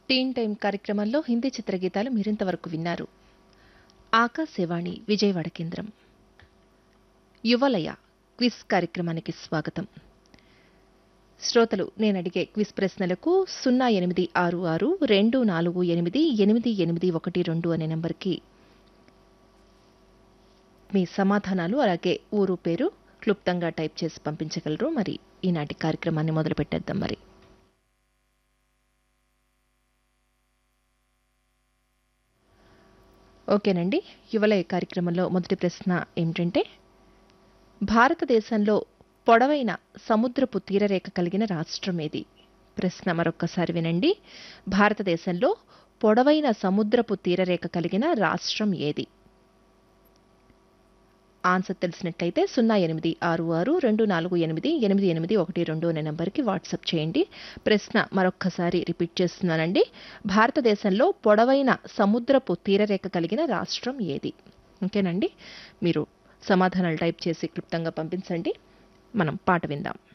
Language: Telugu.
టీన్ టైం కార్యక్రమంలో హిందీ చిత్రగీతాలు మీరింతవరకు విన్నారు ఆకాశవాణి విజయవాడ కేంద్రం యువలయ క్విజ్ కార్యక్రమానికి స్వాగతం శ్రోతలు నేను అడిగే క్విజ్ ప్రశ్నలకు సున్నా ఎనిమిది ఆరు ఆరు రెండు నాలుగు ఎనిమిది ఎనిమిది ఎనిమిది ఒకటి రెండు అనే నెంబర్కి మీ సమాధానాలు అలాగే ఊరు పేరు క్లుప్తంగా టైప్ చేసి పంపించగలరు మరి ఈనాటి కార్యక్రమాన్ని మొదలు పెట్టేద్దాం మరి ఓకేనండి యువలయ కార్యక్రమంలో మొదటి ప్రశ్న ఏమిటంటే భారతదేశంలో పొడవైన సముద్రపు తీరరేఖ కలిగిన రాష్ట్రం ఏది ప్రశ్న మరొక్కసారి వినండి భారతదేశంలో పొడవైన సముద్రపు తీరరేఖ కలిగిన రాష్ట్రం ఏది ఆన్సర్ తెలిసినట్లయితే సున్నా ఎనిమిది ఆరు ఆరు రెండు నాలుగు ఎనిమిది ఎనిమిది ఎనిమిది ఒకటి రెండు అనే నెంబర్కి వాట్సాప్ చేయండి ప్రశ్న మరొక్కసారి రిపీట్ చేస్తున్నానండి భారతదేశంలో పొడవైన సముద్రపు తీరరేఖ కలిగిన రాష్ట్రం ఏది ఓకేనండి మీరు సమాధానాలు టైప్ చేసి క్లుప్తంగా పంపించండి మనం పాట విందాం